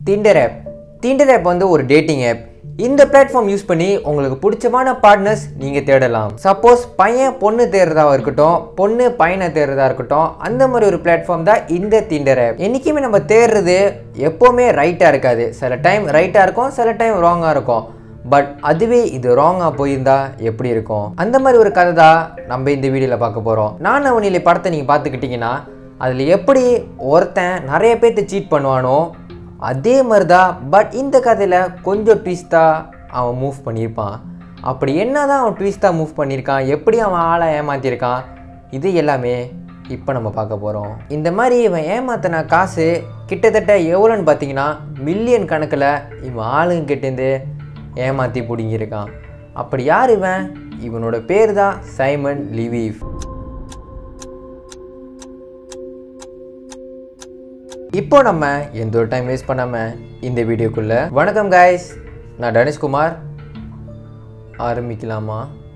திண்டர் app திண்டர் app வந்து ஒரு dating app இந்த பிளாட்ஃபார்ம் யூஸ் பண்ணி உங்களுக்கு பிடிச்சமான பார்ட்னர்ஸ் நீங்கள் தேடலாம் சப்போஸ் பையன் பொண்ணு தேடுறதா இருக்கட்டும் பொண்ணு பையனை தேடுறதா இருக்கட்டும் அந்த மாதிரி ஒரு பிளாட்ஃபார்ம் தான் இந்த திண்டர் ஆப் என்றைக்குமே நம்ம தேடுறது எப்போவுமே ரைட்டாக இருக்காது சில டைம் ரைட்டாக இருக்கும் சில டைம் ராங்காக இருக்கும் பட் அதுவே இது ராங்காக போயிருந்தா எப்படி இருக்கும் அந்த மாதிரி ஒரு கதை தான் நம்ம இந்த வீடியோவில் பார்க்க போகிறோம் நான் அவனிலே படத்தை நீங்கள் பார்த்துக்கிட்டிங்கன்னா அதில் எப்படி ஒருத்தன் நிறைய பேர்த்து சீட் பண்ணுவானோ அதே மாதிரி தான் பட் இந்த கதையில் கொஞ்சம் ட்விஸ்ட்டாக அவன் மூவ் பண்ணியிருப்பான் அப்படி என்ன தான் அவன் ட்விஸ்ட்டாக மூவ் பண்ணியிருக்கான் எப்படி அவன் ஆளை ஏமாற்றிருக்கான் இது எல்லாமே இப்போ நம்ம பார்க்க போகிறோம் இந்த மாதிரி இவன் ஏமாத்தின காசு கிட்டத்தட்ட எவ்வளோன்னு பார்த்தீங்கன்னா மில்லியன் கணக்கில் இவன் ஆளுங்க கிட்டேருந்து ஏமாற்றி பிடுங்கியிருக்கான் அப்படி யார் இவன் இவனோட பேர் தான் சைமன் லிவீஃப் இப்போ நம்ம எந்த ஒரு டைம் வேஸ்ட் பண்ணாமல் இந்த வீடியோக்குள்ள வணக்கம் காய்ஸ் நான் தனுஷ்குமார் ஆரம்பிக்கலாமா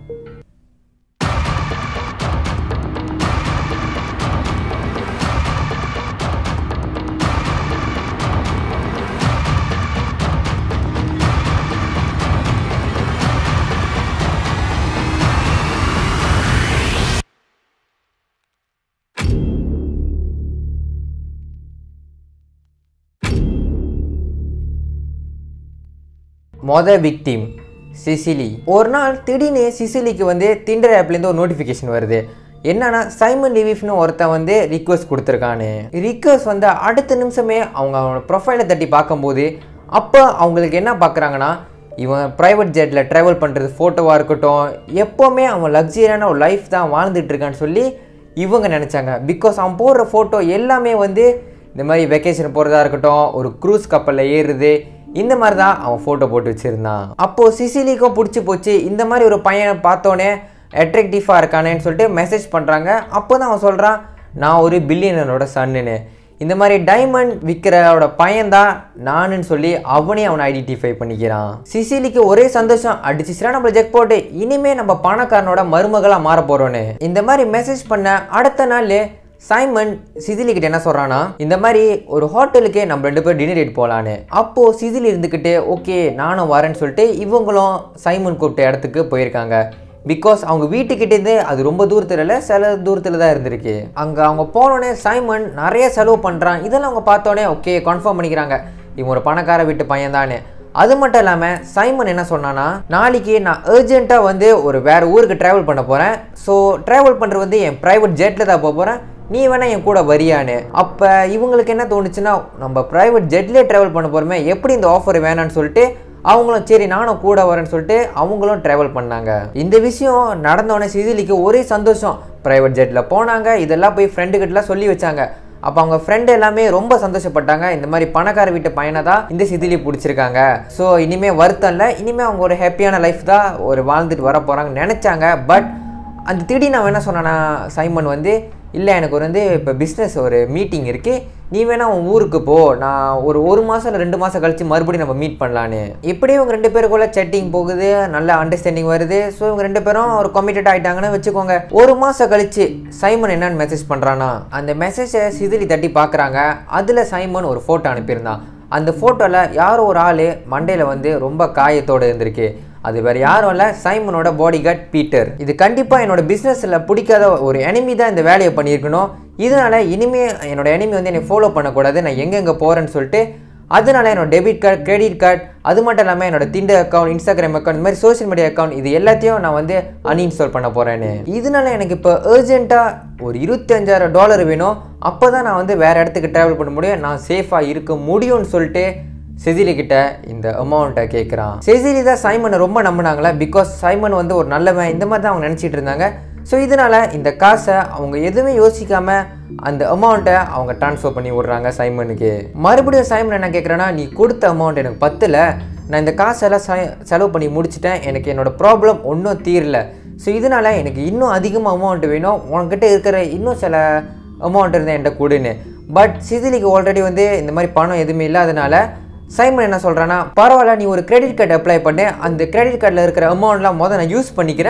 மொத விக்டிம் சிசிலி ஒரு நாள் திடீர்னு சிசிலிக்கு வந்து திண்டர் ஆப்லேருந்து ஒரு நோட்டிஃபிகேஷன் வருது என்னன்னா சைமன் லிவிஃப்னு ஒருத்தன் வந்து ரிக்வஸ்ட் கொடுத்துருக்கானு ரிக்வஸ்ட் வந்து அடுத்த நிமிஷமே அவங்க அவனோட ப்ரொஃபைலை தட்டி பார்க்கும்போது அப்போ அவங்களுக்கு என்ன பார்க்குறாங்கன்னா இவன் ப்ரைவேட் ஜெட்டில் ட்ராவல் பண்ணுறது ஃபோட்டோவாக இருக்கட்டும் எப்போவுமே அவன் லக்ஸரியான ஒரு லைஃப் தான் வாழ்ந்துட்டு இருக்கான்னு சொல்லி இவங்க நினச்சாங்க பிகாஸ் அவன் போடுற ஃபோட்டோ எல்லாமே வந்து இந்த மாதிரி வெக்கேஷன் போகிறதா இருக்கட்டும் ஒரு க்ரூஸ் கப்பலில் ஏறுறது இந்த மாதிரி தான் அவன் ஃபோட்டோ போட்டு வச்சுருந்தான் அப்போது சிசிலிக்கும் பிடிச்சி போச்சு இந்த மாதிரி ஒரு பையனை பார்த்தோன்னே அட்ராக்டிவாக இருக்கானேன்னு சொல்லிட்டு மெசேஜ் பண்ணுறாங்க அப்போ தான் அவன் சொல்கிறான் நான் ஒரு பில்லியனரோட சன்னுன்னு இந்த மாதிரி டைமண்ட் விற்கிறவோட பையன்தான் நானுன்னு சொல்லி அவனே அவனை ஐடென்டிஃபை பண்ணிக்கிறான் சிசிலிக்கு ஒரே சந்தோஷம் அடிச்சுச்சுனா நம்ம ஜெக் போட்டு இனிமே நம்ம பணக்காரனோட மருமகளாக மாற போகிறோன்னு இந்த மாதிரி மெசேஜ் பண்ண அடுத்த நாள் சைமன் சிசிலி கிட்ட என்ன சொல்றானா இந்த மாதிரி ஒரு ஹோட்டலுக்கே நம்ம ரெண்டு பேரும் டின்னர் டேட் போகலான்னு அப்போ சிசிலி இருந்துக்கிட்டு ஓகே நானும் வரேன்னு சொல்லிட்டு இவங்களும் சைமன் கூப்பிட்ட இடத்துக்கு போயிருக்காங்க பிகாஸ் அவங்க வீட்டுக்கிட்டேருந்து அது ரொம்ப தூரத்தில் இல்லை சில தூரத்தில் தான் இருந்திருக்கு அங்கே அவங்க போனோடனே சைமன் நிறைய செலவு பண்ணுறான் இதெல்லாம் அவங்க பார்த்தோன்னே ஓகே கன்ஃபார்ம் பண்ணிக்கிறாங்க இவன் ஒரு பணக்கார வீட்டு பையன் தானே அது மட்டும் இல்லாமல் சைமன் என்ன சொன்னான்னா நாளைக்கு நான் அர்ஜென்ட்டாக வந்து ஒரு வேறு ஊருக்கு ட்ராவல் பண்ண போகிறேன் ஸோ ட்ராவல் பண்ணுறது வந்து என் ப்ரைவேட் ஜெட்டில் தான் போக போகிறேன் நீ வேணா என் கூட வரியான்னு அப்போ இவங்களுக்கு என்ன தோணுச்சுன்னா நம்ம ப்ரைவேட் ஜெட்லேயே ட்ராவல் பண்ண போகிறோமே எப்படி இந்த ஆஃபர் வேணான்னு சொல்லிட்டு அவங்களும் சரி நானும் கூட வரேன்னு சொல்லிட்டு அவங்களும் ட்ராவல் பண்ணாங்க இந்த விஷயம் நடந்தோடனே சிசிலிக்கு ஒரே சந்தோஷம் ப்ரைவேட் ஜெட்டில் போனாங்க இதெல்லாம் போய் ஃப்ரெண்டுக்கிட்டலாம் சொல்லி வச்சாங்க அப்போ அவங்க ஃப்ரெண்டு எல்லாமே ரொம்ப சந்தோஷப்பட்டாங்க இந்த மாதிரி பணக்கார வீட்டு பையனை தான் இந்த சிதிலி பிடிச்சிருக்காங்க ஸோ இனிமேல் வருத்தம் இல்லை இனிமேல் அவங்க ஒரு ஹாப்பியான லைஃப் தான் ஒரு வாழ்ந்துட்டு வர போகிறாங்கன்னு நினச்சாங்க பட் அந்த திடீர்னு அவன் என்ன சொன்னானா சைமன் வந்து இல்லை எனக்கு ஒரு வந்து இப்போ பிஸ்னஸ் ஒரு மீட்டிங் இருக்குது நீ வேணா உன் ஊருக்கு போ நான் ஒரு ஒரு மாதம் இல்லை ரெண்டு மாதம் கழிச்சு மறுபடியும் நம்ம மீட் பண்ணலான்னு இப்படியே இவங்க ரெண்டு பேருக்குள்ள செட்டிங் போகுது நல்ல அண்டர்ஸ்டாண்டிங் வருது ஸோ இவங்க ரெண்டு பேரும் ஒரு கமிட்டட் ஆகிட்டாங்கன்னு வச்சுக்கோங்க ஒரு மாதம் கழிச்சு சைமன் என்னன்னு மெசேஜ் பண்ணுறானா அந்த மெசேஜை சிதிலி தட்டி பார்க்குறாங்க அதில் சைமன் ஒரு ஃபோட்டோ அனுப்பியிருந்தான் அந்த ஃபோட்டோவில் யாரோ ஒரு ஆள் மண்டையில் வந்து ரொம்ப காயத்தோடு இருந்திருக்கு அது வேறு யாரும் இல்லை சைமனோட பாடி கார்ட் பீட்டர் இது கண்டிப்பாக என்னோட பிஸ்னஸில் பிடிக்காத ஒரு எனிமி தான் இந்த வேலையை பண்ணியிருக்கணும் இதனால் இனிமே என்னோட எனிமி வந்து என்னை ஃபாலோ பண்ணக்கூடாது நான் எங்கெங்கே போகிறேன்னு சொல்லிட்டு அதனால என்னோட டெபிட் கார்டு கிரெடிட் கார்டு அது மட்டும் இல்லாமல் என்னோட திண்டர் அக்கௌண்ட் இன்ஸ்டாகிராம் அக்கௌண்ட் இந்த மாதிரி சோஷியல் மீடியா அக்கௌண்ட் இது எல்லாத்தையும் நான் வந்து அன்இன்ஸ்டால் பண்ண போகிறேன்னு இதனால எனக்கு இப்போ அர்ஜென்ட்டாக ஒரு இருபத்தஞ்சாயிரம் டாலர் வேணும் அப்போ தான் நான் வந்து வேறு இடத்துக்கு ட்ராவல் பண்ண முடியும் நான் சேஃபாக இருக்க முடியும்னு சொல்லிட்டு செசிலி கிட்ட இந்த அமௌண்ட்டை கேட்குறான் செசிலி தான் சைமனை ரொம்ப நம்பினாங்களா பிகாஸ் சைமன் வந்து ஒரு நல்லவன் இந்த மாதிரி தான் அவங்க நினச்சிட்டு இருந்தாங்க ஸோ இதனால் இந்த காசை அவங்க எதுவுமே யோசிக்காமல் அந்த அமௌண்ட்டை அவங்க ட்ரான்ஸ்ஃபர் பண்ணி விட்றாங்க சைமனுக்கு மறுபடியும் சைமன் என்ன கேட்குறேன்னா நீ கொடுத்த அமௌண்ட் எனக்கு பத்தில் நான் இந்த காசெல்லாம் சை செலவு பண்ணி முடிச்சிட்டேன் எனக்கு என்னோட ப்ராப்ளம் ஒன்றும் தீரல ஸோ இதனால் எனக்கு இன்னும் அதிகமாக அமௌண்ட் வேணும் உன்கிட்ட இருக்கிற இன்னும் சில அமௌண்ட் இருந்தால் என்கிட்ட கொடுன்னு பட் சிதிலிக்கு ஆல்ரெடி வந்து இந்த மாதிரி பணம் எதுவுமே இல்லாதனால சைமன் என்ன சொல்கிறான்னா பரவாயில்ல நீ ஒரு கிரெடிட் கார்டு அப்ளை பண்ணு அந்த கிரெடிட் கார்டில் இருக்கிற அமௌண்ட்லாம் முதல் நான் யூஸ் பண்ணிக்கிறேன்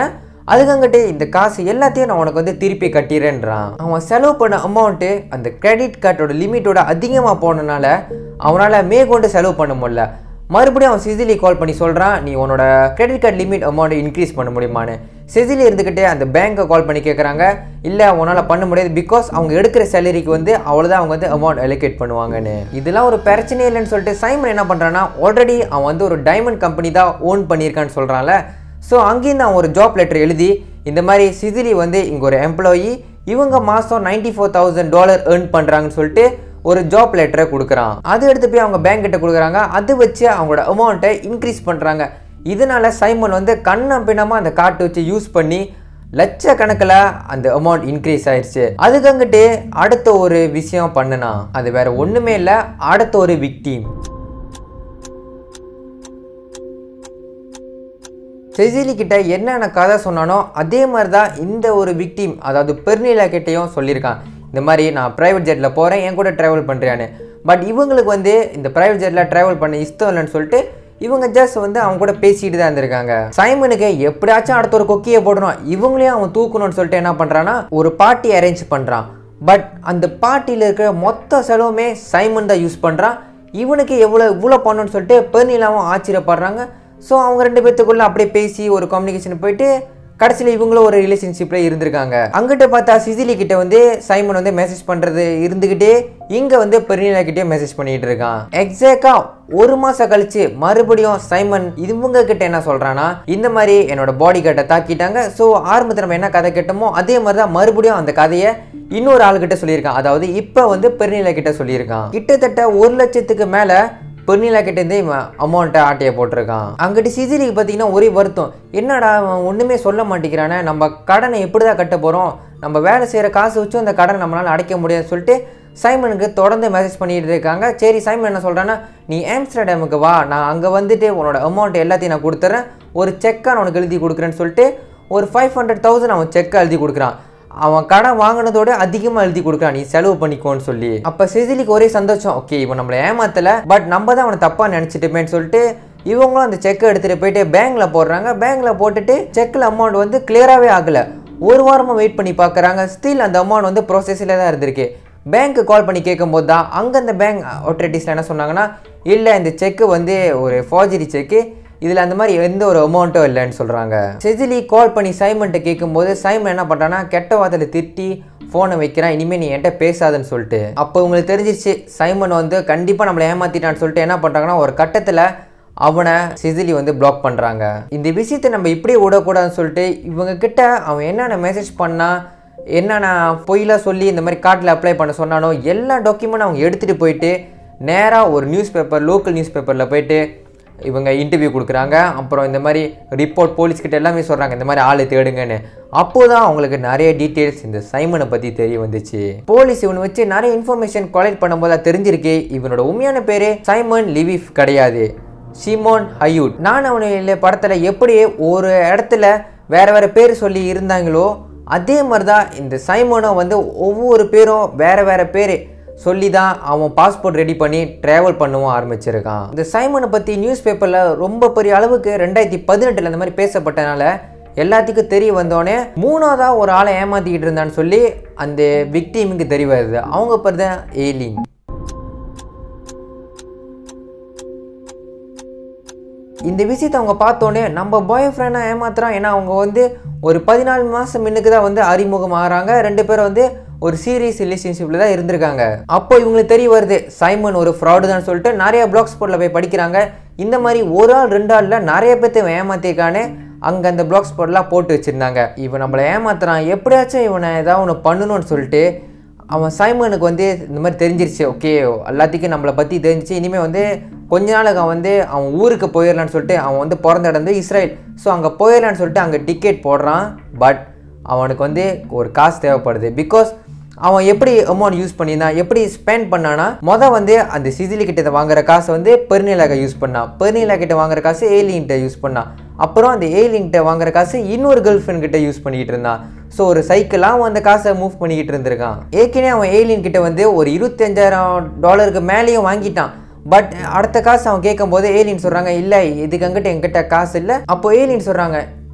அதுக்கங்கிட்டு இந்த காசு எல்லாத்தையும் நான் உனக்கு வந்து திருப்பி கட்டிடுறேன்றான் அவன் செலவு பண்ண அமௌண்ட்டு அந்த கிரெடிட் கார்டோட லிமிட்டோட அதிகமாக போனனால அவனால் மேற்கொண்டு செலவு பண்ண முடியல மறுபடியும் அவன் சிசிலி கால் பண்ணி சொல்கிறான் நீ உன்னோட கிரெடிட் கார்டு லிமிட் அமௌண்ட்டை இன்க்ரீஸ் பண்ண முடியுமான்னு சிசிலி இருந்துக்கிட்டே அந்த பேங்க்கை கால் பண்ணி கேட்குறாங்க இல்லை உன்னால் பண்ண முடியாது பிகாஸ் அவங்க எடுக்கிற சேலரிக்கு வந்து அவ்வளோதான் அவங்க வந்து அமௌண்ட் அலோகேட் பண்ணுவாங்கன்னு இதெல்லாம் ஒரு பிரச்சனை இல்லைன்னு சொல்லிட்டு சைமன் என்ன பண்ணுறான்னா ஆல்ரெடி அவன் வந்து ஒரு டைமண்ட் கம்பெனி தான் ஓன் பண்ணியிருக்கான்னு சொல்கிறான்ல ஸோ அங்கேருந்து அவன் ஒரு ஜாப் லெட்டர் எழுதி இந்த மாதிரி சிசிலி வந்து இங்கே ஒரு எம்ப்ளாயி இவங்க மாதம் ninety four thousand dollar earn பண்ணுறாங்கன்னு சொல்லிட்டு ஒரு ஜாப் லெட்டரை கொடுக்குறான் அது எடுத்து போய் அவங்க பேங்க் கிட்ட கொடுக்குறாங்க அது வச்சு அவங்களோட அமௌண்ட்டை இன்க்ரீஸ் பண்ணுறாங்க இதனால சைமன் வந்து கண்ணம் பின்னமாக அந்த கார்டு வச்சு யூஸ் பண்ணி லட்சக்கணக்கில் அந்த அமௌண்ட் இன்க்ரீஸ் ஆயிடுச்சு அதுக்கங்கிட்டு அடுத்த ஒரு விஷயம் பண்ணுனா அது வேற ஒன்றுமே இல்லை அடுத்த ஒரு விக்டீம் செசிலி கிட்ட என்னென்ன கதை சொன்னானோ அதே மாதிரி தான் இந்த ஒரு விக்டீம் அதாவது பெர்னிலா கிட்டேயும் சொல்லியிருக்கான் இந்த மாதிரி நான் ப்ரைவேட் ஜெட்டில் போகிறேன் என் கூட ட்ராவல் பண்ணுறியான்னு பட் இவங்களுக்கு வந்து இந்த ப்ரைவேட் ஜெட்டில் ட்ராவல் பண்ண இஷ்டம் இல்லைன்னு சொல்லிட்டு இவங்க ஜஸ்ட் வந்து அவங்க கூட பேசிட்டு தான் இருந்திருக்காங்க சைமனுக்கு எப்படியாச்சும் அடுத்த ஒரு கொக்கியை போடணும் இவங்களையும் அவன் தூக்கணும்னு சொல்லிட்டு என்ன பண்ணுறான்னா ஒரு பார்ட்டி அரேஞ்ச் பண்ணுறான் பட் அந்த பார்ட்டியில் இருக்கிற மொத்த செலவுமே சைமன் தான் யூஸ் பண்ணுறான் இவனுக்கு எவ்வளோ இவ்வளோ பண்ணணும்னு சொல்லிட்டு பெர்னிலாவும் ஆச்சரியப்படுறாங்க ஸோ அவங்க ரெண்டு பேர்த்துக்குள்ள அப்படியே பேசி ஒரு கம்யூனிகேஷன் போயிட்டு கடைசியில் இவங்களும் ஒரு ரிலேஷன்ஷிப்பில் இருந்திருக்காங்க அங்கிட்ட பார்த்தா சிசிலி கிட்ட வந்து சைமன் வந்து மெசேஜ் பண்ணுறது இருந்துக்கிட்டே இங்கே வந்து பெர்னிலா கிட்டே மெசேஜ் பண்ணிட்டு இருக்கான் எக்ஸாக்டாக ஒரு மாதம் கழிச்சு மறுபடியும் சைமன் இவங்க கிட்ட என்ன சொல்கிறான்னா இந்த மாதிரி என்னோட பாடி கார்டை தாக்கிட்டாங்க ஸோ ஆரம்பத்தில் நம்ம என்ன கதை கேட்டோமோ அதே மாதிரி தான் மறுபடியும் அந்த கதையை இன்னொரு ஆளுகிட்ட சொல்லியிருக்கான் அதாவது இப்போ வந்து பெர்னிலா கிட்ட சொல்லியிருக்கான் கிட்டத்தட்ட ஒரு லட்சத்துக்கு மேலே பெர்னிலா கிட்டேருந்தே இவன் அமௌண்ட்டை ஆட்டையை போட்டிருக்கான் அங்கிட்டு சிசிலிக்கு பார்த்தீங்கன்னா ஒரே வருத்தம் என்னடா அவன் ஒன்றுமே சொல்ல மாட்டேங்கிறானே நம்ம கடனை எப்படி தான் கட்ட போகிறோம் நம்ம வேலை செய்கிற காசு வச்சும் அந்த கடனை நம்மளால் அடைக்க முடியாதுன்னு சொல்லிட்டு சைமனுக்கு தொடர்ந்து மெசேஜ் பண்ணிட்டு இருக்காங்க சரி சைமன் என்ன சொல்கிறான்னா நீ ஆம்ஸ்டர்டாமுக்கு வா நான் அங்கே வந்துட்டு உன்னோட அமௌண்ட் எல்லாத்தையும் நான் கொடுத்துட்றேன் ஒரு செக்கை நான் உனக்கு எழுதி கொடுக்குறேன்னு சொல்லிட்டு ஒரு ஃபைவ் ஹண்ட்ரட் தௌசண்ட் அவன் செக்கை எழுதி கொடுக்குறான் அவன் கடன் வாங்கினதோட அதிகமாக எழுதி கொடுக்குறான் நீ செலவு பண்ணிக்கோன்னு சொல்லி அப்போ செசிலிக்கு ஒரே சந்தோஷம் ஓகே இவன் நம்மளை ஏமாத்தலை பட் நம்ம தான் அவனை தப்பாக நினச்சிட்டுமேன்னு சொல்லிட்டு இவங்களும் அந்த செக்கை எடுத்துகிட்டு போயிட்டு பேங்க்கில் போடுறாங்க பேங்க்கில் போட்டுட்டு செக்கில் அமௌண்ட் வந்து கிளியராகவே ஆகலை ஒரு வாரமாக வெயிட் பண்ணி பார்க்குறாங்க ஸ்டில் அந்த அமௌண்ட் வந்து ப்ரோசஸில் தான் இருந்திருக்கு பேங்க்கு கால் பண்ணி கேட்கும்போது தான் அங்கே அந்த பேங்க் ஆத்தரைட்டிஸில் என்ன சொன்னாங்கன்னா இல்லை இந்த செக்கு வந்து ஒரு ஃபார்ஜரி செக்கு இதில் அந்த மாதிரி எந்த ஒரு அமௌண்ட்டும் இல்லைன்னு சொல்கிறாங்க செசிலி கால் பண்ணி சைமன்ட்ட கேட்கும்போது சைமன் என்ன பண்ணுறான்னா கெட்ட வார்த்தையில் திட்டி ஃபோனை வைக்கிறான் இனிமேல் நீ என்கிட்ட பேசாதன்னு சொல்லிட்டு அப்போ உங்களுக்கு தெரிஞ்சிருச்சு சைமன் வந்து கண்டிப்பாக நம்மளை ஏமாத்திட்டான்னு சொல்லிட்டு என்ன பண்ணுறாங்கன்னா ஒரு கட்டத்தில் அவனை சிசிலி வந்து பிளாக் பண்ணுறாங்க இந்த விஷயத்தை நம்ம இப்படியே விடக்கூடாதுன்னு சொல்லிட்டு இவங்க கிட்ட அவன் என்னென்ன மெசேஜ் பண்ணா என்னென்ன பொய்லாம் சொல்லி இந்த மாதிரி கார்டில் அப்ளை பண்ண சொன்னானோ எல்லா டாக்குமெண்ட் அவங்க எடுத்துகிட்டு போயிட்டு நேராக ஒரு நியூஸ் பேப்பர் லோக்கல் நியூஸ் பேப்பரில் போயிட்டு இவங்க இன்டர்வியூ கொடுக்குறாங்க அப்புறம் இந்த மாதிரி ரிப்போர்ட் போலீஸ்கிட்ட எல்லாமே சொல்கிறாங்க இந்த மாதிரி ஆளை தேடுங்கன்னு அப்போதான் அவங்களுக்கு நிறைய டீட்டெயில்ஸ் இந்த சைமனை பற்றி தெரிய வந்துச்சு போலீஸ் இவனை வச்சு நிறைய இன்ஃபர்மேஷன் கொலெக்ட் பண்ணும்போது அது தெரிஞ்சிருக்கு இவனோட உண்மையான பேர் சைமன் லிவிஃப் கிடையாது சிமோன் ஹயூட் நான் அவனுடைய படத்தில் எப்படி ஒரு இடத்துல வேற வேற பேர் சொல்லி இருந்தாங்களோ அதே மாதிரி தான் இந்த சைமோனும் வந்து ஒவ்வொரு பேரும் வேற வேற பேர் சொல்லி தான் அவன் பாஸ்போர்ட் ரெடி பண்ணி ட்ராவல் பண்ணவும் ஆரம்பிச்சிருக்கான் இந்த சைமனை பற்றி நியூஸ் பேப்பரில் ரொம்ப பெரிய அளவுக்கு ரெண்டாயிரத்தி பதினெட்டில் இந்த மாதிரி பேசப்பட்டனால எல்லாத்துக்கும் தெரிய வந்தோடனே மூணாவதாக ஒரு ஆளை ஏமாத்திக்கிட்டு இருந்தான்னு சொல்லி அந்த விக்டீமுக்கு தெரிய வருது அவங்க பேர் தான் ஏலின் இந்த விஷயத்தை அவங்க பார்த்தோன்னே நம்ம பாய் ஃப்ரெண்டாக ஏமாத்துறான் ஏன்னா அவங்க வந்து ஒரு பதினாலு மாதம் முன்னுக்கு தான் வந்து அறிமுகம் ஆகிறாங்க ரெண்டு பேரும் வந்து ஒரு சீரியஸ் ரிலேஷன்ஷிப்பில் தான் இருந்திருக்காங்க அப்போ இவங்களுக்கு தெரிய வருது சைமன் ஒரு ஃப்ராடு தான் சொல்லிட்டு நிறைய பிளாக் ஸ்பாட்டில் போய் படிக்கிறாங்க இந்த மாதிரி ஒரு ஆள் ரெண்டு ஆளில் நிறைய பேர்த்த ஏமாத்திருக்கானே அங்கே அந்த பிளாக் ஸ்பாட்லாம் போட்டு வச்சுருந்தாங்க இவன் நம்மளை ஏமாத்துறான் எப்படியாச்சும் இவனை ஏதாவது ஒன்று பண்ணணும்னு சொல்லிட்டு அவன் சைமனுக்கு வந்து இந்த மாதிரி தெரிஞ்சிருச்சு ஓகே எல்லாத்துக்கும் நம்மளை பற்றி தெரிஞ்சிச்சு இனிமேல் வந்து கொஞ்ச நாளுக்கு அவன் வந்து அவன் ஊருக்கு போயிடலான்னு சொல்லிட்டு அவன் வந்து பிறந்த இடம் வந்து இஸ்ரேல் ஸோ அங்கே போயிடலான்னு சொல்லிட்டு அங்கே டிக்கெட் போடுறான் பட் அவனுக்கு வந்து ஒரு காசு தேவைப்படுது பிகாஸ் அவன் எப்படி அமௌண்ட் யூஸ் பண்ணியிருந்தான் எப்படி ஸ்பெண்ட் பண்ணானா மொதல் வந்து அந்த சிசிலி கிட்ட வாங்குற காசை வந்து பெருநிலாக யூஸ் பண்ணான் பெருநிலா கிட்ட வாங்குற காசு ஏலியன்கிட்ட யூஸ் பண்ணான் அப்புறம் அந்த ஏலியன்கிட்ட வாங்குற காசு இன்னொரு கேர்ள் ஃப்ரெண்ட் கிட்ட யூஸ் பண்ணிக்கிட்டு இருந்தான் ஸோ ஒரு சைக்கிளாக அவன் அந்த காசை மூவ் பண்ணிக்கிட்டு இருந்திருக்கான் ஏற்கனவே அவன் ஏலியன் கிட்ட வந்து ஒரு இருபத்தஞ்சாயிரம் டாலருக்கு மேலேயும் வாங்கிட்டான் பட் அடுத்த காசு அவன் கேட்கும்போது ஏலியன் சொல்கிறாங்க இல்லை இதுக்கு அங்கிட்ட என்கிட்ட காசு இல்லை அப்போ ஏலியன் சொல்கிறாங்க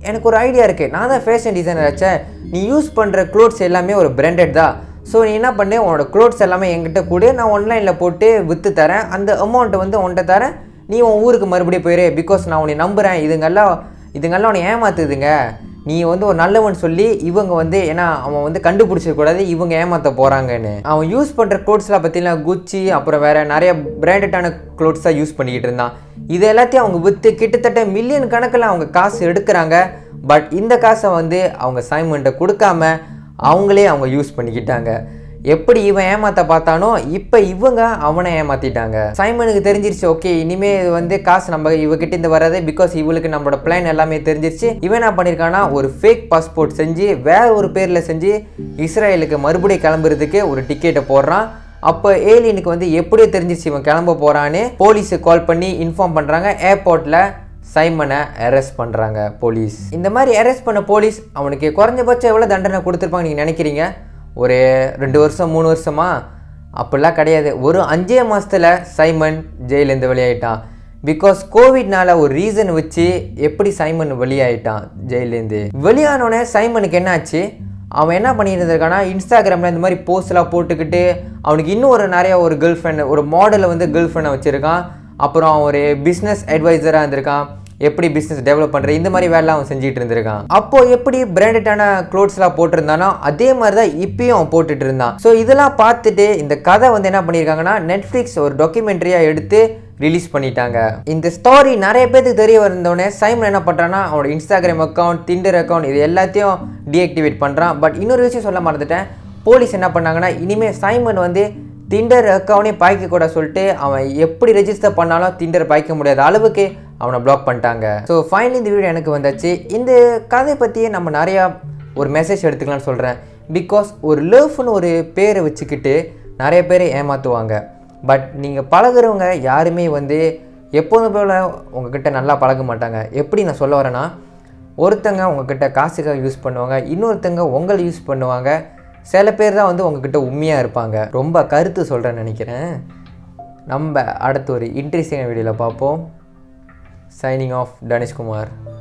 எனக்கு ஒரு ஐடியா இருக்குது நான் தான் ஃபேஷன் டிசைனர் ஆச்சே நீ யூஸ் பண்ணுற க்ளோத்ஸ் எல்லாமே ஒரு பிராண்டட் தான் ஸோ நீ என்ன பண்ணு உன்னோட க்ளோத்ஸ் எல்லாமே என்கிட்ட கூட நான் ஆன்லைனில் போட்டு விற்று தரேன் அந்த அமௌண்ட்டை வந்து உன்கிட்ட தரேன் நீ உன் ஊருக்கு மறுபடியும் போயிரு பிகாஸ் நான் உன்னை நம்புகிறேன் இதுங்கெல்லாம் இதுங்கெல்லாம் உன்னை ஏமாத்துதுங்க நீ வந்து ஒரு நல்லவன் சொல்லி இவங்க வந்து ஏன்னா அவன் வந்து கண்டுபிடிச்சிடக்கூடாது இவங்க ஏமாற்ற போகிறாங்கன்னு அவன் யூஸ் பண்ணுற க்ளோத்ஸ்லாம் பார்த்தீங்கன்னா குச்சி அப்புறம் வேறு நிறைய பிராண்டடான க்ளோத்ஸ் தான் யூஸ் பண்ணிக்கிட்டு இருந்தான் இது எல்லாத்தையும் அவங்க விற்று கிட்டத்தட்ட மில்லியன் கணக்கில் அவங்க காசு எடுக்கிறாங்க பட் இந்த காசை வந்து அவங்க சைமன்ட்ட கொடுக்காம அவங்களே அவங்க யூஸ் பண்ணிக்கிட்டாங்க எப்படி இவன் ஏமாத்த பார்த்தானோ இப்போ இவங்க அவனை ஏமாத்திட்டாங்க சைமனுக்கு தெரிஞ்சிருச்சு ஓகே இனிமே இது வந்து காசு நம்ம இவகிட்ட இருந்து வராது பிகாஸ் இவளுக்கு நம்மளோட பிளான் எல்லாமே தெரிஞ்சிருச்சு இவன் என்ன பண்ணியிருக்கானா ஒரு ஃபேக் பாஸ்போர்ட் செஞ்சு வேற ஒரு பேரில் செஞ்சு இஸ்ரேலுக்கு மறுபடியும் கிளம்புறதுக்கு ஒரு டிக்கெட்டை போடுறான் அப்போ ஏலியனுக்கு வந்து எப்படியோ தெரிஞ்சிருச்சு இவன் கிளம்ப போகிறான்னு போலீஸுக்கு கால் பண்ணி இன்ஃபார்ம் பண்ணுறாங்க ஏர்போர்ட்டில் சைமனை அரெஸ்ட் பண்ணுறாங்க போலீஸ் இந்த மாதிரி அரெஸ்ட் பண்ண போலீஸ் அவனுக்கு குறைஞ்சபட்சம் எவ்வளோ தண்டனை கொடுத்துருப்பாங்க நீங்கள் நினைக்கிறீங்க ஒரு ரெண்டு வருஷம் மூணு வருஷமா அப்படிலாம் கிடையாது ஒரு அஞ்சே மாதத்தில் சைமன் ஜெயிலேருந்து வெளியாயிட்டான் பிகாஸ் கோவிட்னால ஒரு ரீசன் வச்சு எப்படி சைமன் வெளியாயிட்டான் ஜெயிலேருந்து வெளியானோடனே சைமனுக்கு என்ன ஆச்சு அவன் என்ன பண்ணிட்டு இருந்திருக்கானா இன்ஸ்டாகிராமில் இந்த மாதிரி போஸ்ட்லாம் போட்டுக்கிட்டு அவனுக்கு இன்னும் ஒரு நிறைய ஒரு கேர்ள் ஃப்ரெண்ட் ஒரு மாடலை வந்து கேர்ள் ஃப்ரெண்டை வச்சுருக்கான் அப்புறம் ஒரு பிஸ்னஸ் அட்வைசராக இருந்திருக்கான் எப்படி பிஸ்னஸ் டெவலப் பண்ணுறது இந்த மாதிரி வேலை அவன் செஞ்சுட்டு இருந்திருக்கான் அப்போ எப்படி பிராண்டடான க்ளோத்ஸ்லாம் போட்டிருந்தானோ அதே மாதிரி தான் இப்பயும் அவன் போட்டுட்டு இருந்தான் ஸோ இதெல்லாம் பார்த்துட்டு இந்த கதை வந்து என்ன பண்ணியிருக்காங்கன்னா நெட்ஃப்ளிக்ஸ் ஒரு டாக்குமெண்ட்ரியாக எடுத்து ரிலீஸ் பண்ணிட்டாங்க இந்த ஸ்டோரி நிறைய பேருக்கு தெரிய வந்தோடனே சைமன் என்ன பண்ணுறான்னா அவனோட இன்ஸ்டாகிராம் அக்கௌண்ட் திண்டர் அக்கௌண்ட் இது எல்லாத்தையும் டீஆக்டிவேட் பண்ணுறான் பட் இன்னொரு விஷயம் சொல்ல மறந்துட்டேன் போலீஸ் என்ன பண்ணாங்கன்னா இனிமேல் சைமன் வந்து திண்டர் அக்கௌண்டே பாய்க்க கூட சொல்லிட்டு அவன் எப்படி ரெஜிஸ்டர் பண்ணாலும் திண்டர் பாய்க்க முடியாத அளவுக்கு அவனை பிளாக் பண்ணிட்டாங்க ஸோ ஃபைனலி இந்த வீடியோ எனக்கு வந்தாச்சு இந்த கதை பற்றியே நம்ம நிறையா ஒரு மெசேஜ் எடுத்துக்கலாம்னு சொல்கிறேன் பிகாஸ் ஒரு லவ்னு ஒரு பேரை வச்சுக்கிட்டு நிறைய பேரை ஏமாற்றுவாங்க பட் நீங்கள் பழகுறவங்க யாருமே வந்து எப்போதும் போல் உங்ககிட்ட நல்லா பழக மாட்டாங்க எப்படி நான் சொல்ல வரேன்னா ஒருத்தங்க உங்ககிட்ட காசுக்காக யூஸ் பண்ணுவாங்க இன்னொருத்தங்க உங்களை யூஸ் பண்ணுவாங்க சில பேர் தான் வந்து உங்ககிட்ட உண்மையாக இருப்பாங்க ரொம்ப கருத்து சொல்கிறேன்னு நினைக்கிறேன் நம்ம அடுத்த ஒரு இன்ட்ரெஸ்டிங்கான வீடியோவில் பார்ப்போம் சைனிங் ஆஃப் தனுஷ்குமார்